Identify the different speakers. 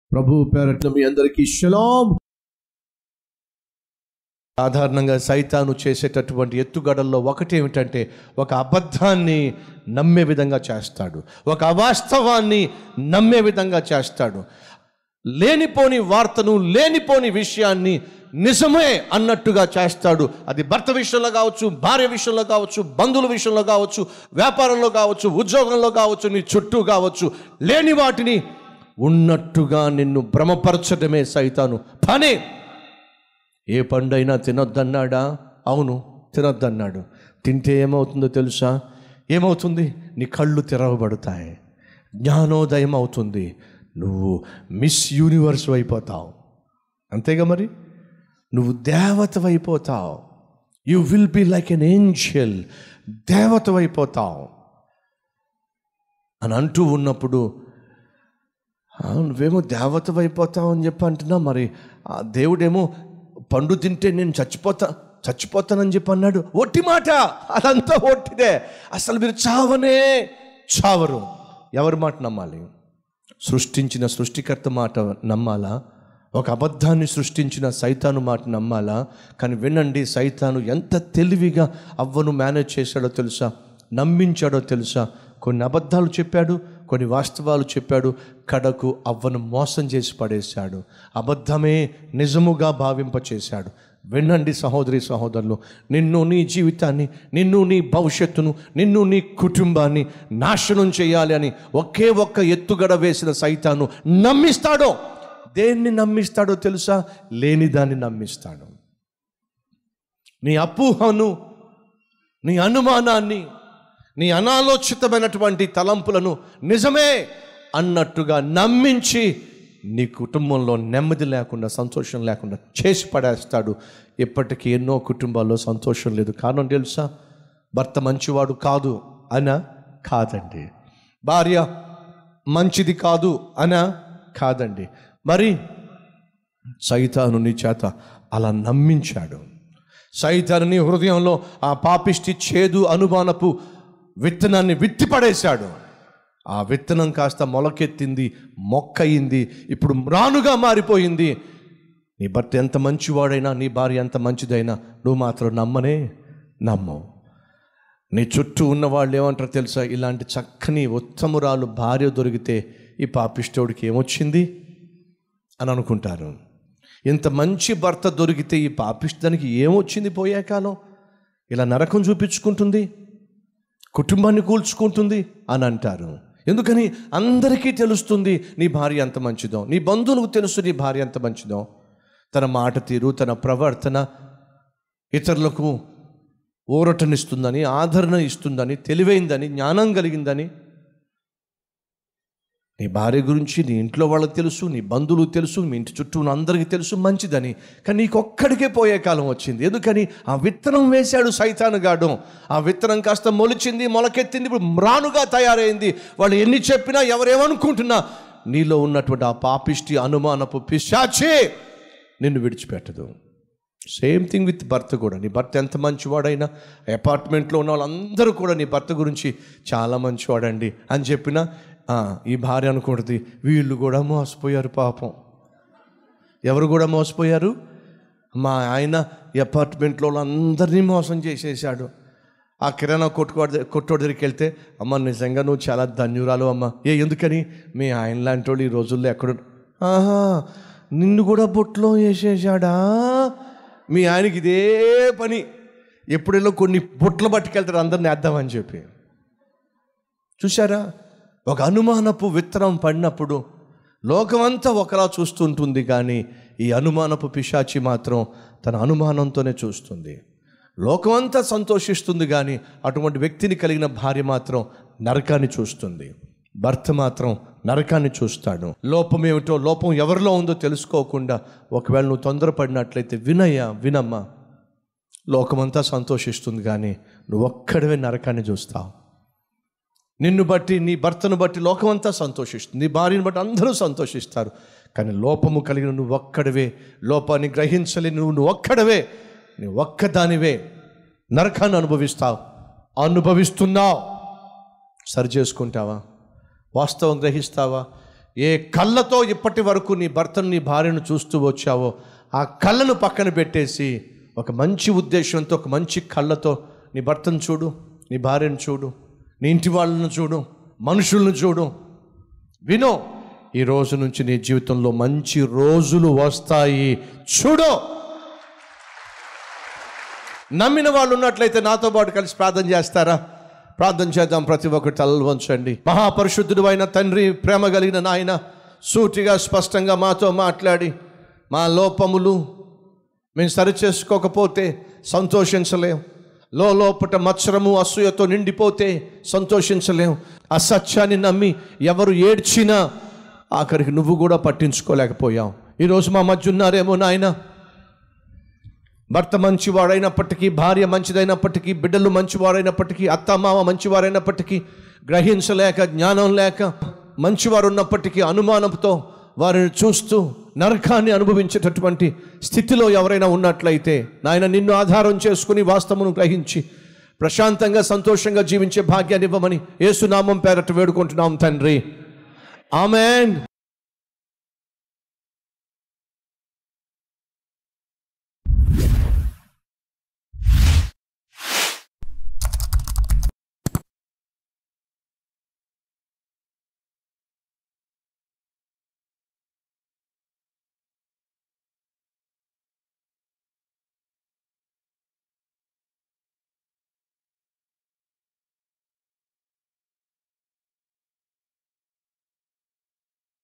Speaker 1: ప్రభు పేరట్ల మీ అందరికీ షలాం సాధారణంగా సైతాను చేసేటటువంటి ఎత్తుగడల్లో ఒకటి ఏమిటంటే ఒక అబద్ధాన్ని నమ్మే విధంగా చేస్తాడు ఒక అవాస్తవాన్ని నమ్మే విధంగా చేస్తాడు లేనిపోని వార్తను లేనిపోని విషయాన్ని నిజమే అన్నట్టుగా చేస్తాడు అది భర్త విషయంలో కావచ్చు భార్య విషయంలో కావచ్చు బంధువుల విషయంలో కావచ్చు వ్యాపారంలో కావచ్చు ఉద్యోగంలో కావచ్చు నీ చుట్టూ కావచ్చు లేని వాటిని ఉన్నట్టుగా నిన్ను భ్రమపరచడమే సైతాను పనే ఏ పండైనా తినొద్దన్నాడా అవును తినొద్దన్నాడు తింటే ఏమవుతుందో తెలుసా ఏమవుతుంది నీ కళ్ళు తెరవబడతాయి జ్ఞానోదయం అవుతుంది నువ్వు మిస్ యూనివర్స్ అయిపోతావు అంతేగా మరి నువ్వు దేవతవైపోతావు you will be like an angel దేవతవైపోతావు అని అంటూ ఉన్నప్పుడు "ఆ, నువ్వేమో దేవతవైపోతావు అని చెప్పి అంటున్నా మరి ఆ దేవుడేమో పండు తింటే నేను చచ్చిపోతా చచ్చిపోతానని చెప్పి అన్నాడు ఒట్టి మాట అదంతా ఒట్టిదే అసలు మీరు చావనే చావరు ఎవరి మాట నమ్మాలి సృష్టించిన సృష్టికర్త మాట నమ్మాలా ఒక అబద్ధాన్ని సృష్టించిన సైతాను మాట నమ్మాలా కానీ వినండి సైతాను ఎంత తెలివిగా అవ్వను మేనేజ్ చేశాడో తెలుసా నమ్మించాడో తెలుసా కొన్ని అబద్ధాలు చెప్పాడు కొన్ని వాస్తవాలు చెప్పాడు కడకు అవ్వను మోసం చేసి పడేశాడు అబద్ధమే నిజముగా భావింపచేశాడు వినండి సహోదరి సహోదరులు నిన్ను నీ జీవితాన్ని నిన్ను నీ భవిష్యత్తును నిన్ను నీ కుటుంబాన్ని నాశనం చేయాలి అని ఒకే ఒక్క ఎత్తుగడ వేసిన సైతాను నమ్మిస్తాడో దేన్ని నమ్మిస్తాడో తెలుసా లేని దాన్ని నమ్మిస్తాడు నీ అపోహను నీ అనుమానాన్ని నీ అనాలోచితమైనటువంటి తలంపులను నిజమే అన్నట్టుగా నమ్మించి నీ కుటుంబంలో నెమ్మది లేకుండా సంతోషం లేకుండా చేసి పడేస్తాడు ఇప్పటికీ ఎన్నో కుటుంబాల్లో సంతోషం లేదు కారణం తెలుసా భర్త మంచివాడు కాదు అనా కాదండి భార్య మంచిది కాదు అనా కాదండి మరి సైతాను నీ చేత అలా నమ్మించాడు సైతాను నీ హృదయంలో ఆ పాపిష్టి చేదు అనుమానపు విత్తనాన్ని విత్తిపడేశాడు ఆ విత్తనం కాస్త మొలకెత్తింది మొక్కయింది ఇప్పుడు రానుగా మారిపోయింది నీ భర్త ఎంత మంచివాడైనా నీ భార్య ఎంత మంచిదైనా నువ్వు మాత్రం నమ్మనే నమ్మవు నీ చుట్టూ ఉన్న వాళ్ళు ఏమంటారు తెలుసా ఇలాంటి చక్కని ఉత్తమురాలు భార్య దొరికితే ఈ పాపిష్టోడికి ఏమొచ్చింది అని అనుకుంటారు ఇంత మంచి భర్త దొరికితే ఈ పాపిష్టానికి ఏమొచ్చింది పోయే కాలం ఇలా నరకం చూపించుకుంటుంది కుటుంబాన్ని కూల్చుకుంటుంది అని అంటారు ఎందుకని అందరికీ తెలుస్తుంది నీ భార్య ఎంత మంచిదో నీ బంధువులకు తెలుసు నీ భార్య ఎంత మంచిదో తన మాట తీరు తన ప్రవర్తన ఇతరులకు ఊరటనిస్తుందని ఆదరణ ఇస్తుందని తెలివైందని జ్ఞానం కలిగిందని నీ భార్య గురించి నీ ఇంట్లో వాళ్ళకి తెలుసు నీ బంధువులు తెలుసు మీ ఇంటి చుట్టూ ఉన్న అందరికీ తెలుసు మంచిదని కానీ నీకొక్కడికే పోయే కాలం వచ్చింది ఎందుకని ఆ విత్తనం వేశాడు సైతాను గాడు ఆ విత్తనం కాస్త మొలిచింది మొలకెత్తింది ఇప్పుడు మ్రానుగా తయారైంది వాళ్ళు ఎన్ని చెప్పినా ఎవరేమనుకుంటున్నా నీలో ఉన్నటువంటి ఆ పాపిష్టి అనుమానపు పిశాచే నిన్ను విడిచిపెట్టదు సేమ్ థింగ్ విత్ భర్త కూడా నీ భర్త ఎంత మంచివాడైనా అపార్ట్మెంట్లో ఉన్న వాళ్ళందరూ కూడా నీ భర్త గురించి చాలా మంచివాడండి అని చెప్పినా "ఆ, ఈ భార్య అనకూడదు వీళ్ళు కూడా మోసపోయారు పాపం ఎవరు కూడా మోసపోయారు మా ఆయన ఈ అపార్ట్మెంట్లో వాళ్ళందరినీ మోసం చేసేసాడు ఆ కిరాణా కొట్టుకోడి కొట్టోడి దగ్గరికి వెళ్తే అమ్మ నిజంగా నువ్వు చాలా ధన్యురాలు అమ్మ ఏ ఎందుకని మీ ఆయన లాంటి వాళ్ళు ఈ రోజుల్లో ఎక్కడ ఆహా నిన్ను కూడా బొట్లో వేసేసాడా మీ ఆయనకి ఇదే పని ఎప్పుడెల్లో కొన్ని బొట్లు పట్టుకెళ్తారు అందరిని వేద్దామని చెప్పి చూసారా ఒక అనుమానపు విత్తనం పడినప్పుడు లోకమంతా ఒకలా చూస్తుంటుంది కానీ ఈ అనుమానపు పిశాచి మాత్రం తన అనుమానంతోనే చూస్తుంది లోకమంతా సంతోషిస్తుంది కానీ అటువంటి వ్యక్తిని కలిగిన భార్య మాత్రం నరకాన్ని చూస్తుంది భర్త మాత్రం నరకాన్ని చూస్తాడు లోపం ఏమిటో లోపం ఎవరిలో ఉందో తెలుసుకోకుండా ఒకవేళ నువ్వు తొందరపడినట్లయితే వినయ్యా వినమ్మా లోకమంతా సంతోషిస్తుంది కానీ నువ్వు ఒక్కడవే నరకాన్ని చూస్తావు నిన్ను బట్టి నీ భర్తను బట్టి లోకమంతా సంతోషిస్తుంది నీ భార్యను బట్టి అందరూ సంతోషిస్తారు కానీ లోపము కలిగిన నువ్వు ఒక్కడవే లోపాన్ని గ్రహించలేని నువ్వు నువ్వు ఒక్కడవే నువ్వు ఒక్కదానివే నరకాన్ని అనుభవిస్తావు అనుభవిస్తున్నావు సరి చేసుకుంటావా వాస్తవం గ్రహిస్తావా ఏ కళ్ళతో ఇప్పటి వరకు నీ భర్తను నీ భార్యను చూస్తూ వచ్చావో ఆ కళ్ళను పక్కన పెట్టేసి ఒక మంచి ఉద్దేశంతో ఒక మంచి కళ్ళతో నీ భర్తను చూడు నీ భార్యను చూడు నీ ఇంటి వాళ్ళను చూడు మనుషులను చూడు వినో ఈ రోజు నుంచి నీ జీవితంలో మంచి రోజులు వస్తాయి చూడు నమ్మిన వాళ్ళు ఉన్నట్లయితే నాతో పాటు కలిసి ప్రార్థన చేస్తారా ప్రార్థన చేద్దాం ప్రతి ఒక్కటి తలలు వంచండి మహాపరిశుద్ధుడు అయిన తండ్రి ప్రేమ కలిగిన నాయన సూటిగా స్పష్టంగా మాతో మాట్లాడి మా లోపములు మేము సరి చేసుకోకపోతే సంతోషించలేం లో లోపట మత్సరము అసూయతో నిండిపోతే సంతోషించలేం అసత్యాన్ని నమ్మి ఎవరు ఏడ్చినా ఆఖరికి నువ్వు కూడా పట్టించుకోలేకపోయావు ఈరోజు మా మధ్య ఉన్నారేమో నాయనా భర్త మంచివాడైనప్పటికీ భార్య మంచిదైనప్పటికీ బిడ్డలు మంచివారైనప్పటికీ అత్తమామ మంచివారైనప్పటికీ గ్రహించలేక జ్ఞానం లేక మంచివారు ఉన్నప్పటికీ అనుమానంతో వారిని చూస్తూ నరకాన్ని అనుభవించేటటువంటి స్థితిలో ఎవరైనా ఉన్నట్లయితే నాయన నిన్ను ఆధారం చేసుకుని వాస్తవమును గ్రహించి ప్రశాంతంగా సంతోషంగా జీవించే భాగ్యాన్ని ఇవ్వమని ఏసునామం పేరట వేడుకుంటున్నాం తండ్రి ఆమెన్